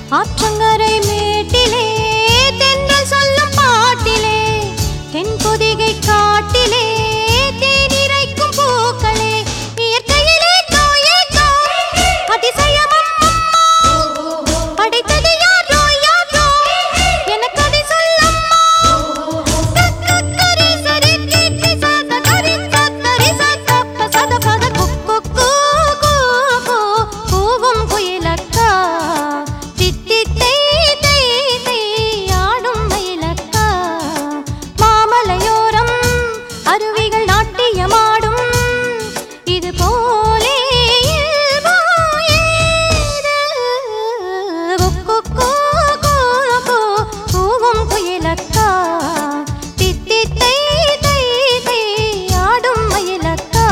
ஆற்றங்கரை மேட்டிலே தென்றல் சொல்லும் பாட்டிலே தென்பொதிகை காட்டிலே தேனிரைக்கும் பூக்களே இயற்கையிலே தோயேதோ அதிசயமம் படைத்தது யாரோ யாரோ எனக்கு அதை சொல்லம்மா கக்கரி சரி கிக்கி சத கரி சத்தரி சத்தப்ப சத பத குக்கு கூ கூ கூ கூவும் குயிலக்கா தித்தி தேய் தேய் தேய் ஆடும் மயிலக்கா மாமலையோரம் அருவிகள் நாட்டியமாடும் இது போலே இயல்போ ஏது? குக்கு கூ கூ கூ கூவும் குயிலக்கா தித்தி தேய் தேய் தேய் ஆடும் மயிலக்கா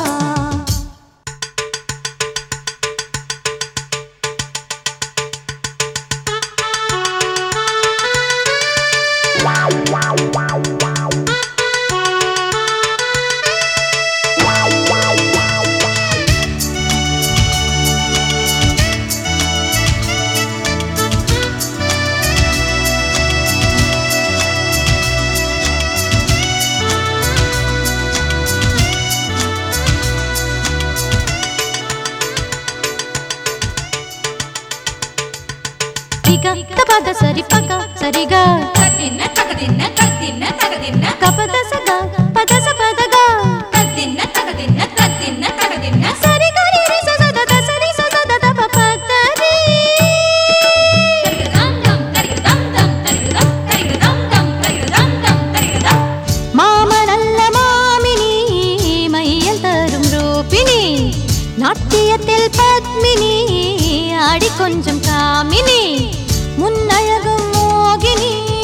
திக தபத சரி பக சரிக தத்தின்ன தகதின்ன தத்தின்ன தகதின்ன கபத சக பத சபதக தத்தின்ன தகதின்ன தத்தின்ன தகதின்ன சரி கரி ரி ச ச த த சரி ச ச த த ப ப த ரி தரிகதம் தம் தரிகதம் தம் தரிகதம் தரிகதம் தம் தரிகதம் தம் தரிகதம் மாமனல்ல மாமினி மையல் தரும் ரூபிணி நாட்டியத்தில் பத்மினி ஆடி கொஞ்சம் காமினி முன்னழகு மோகினி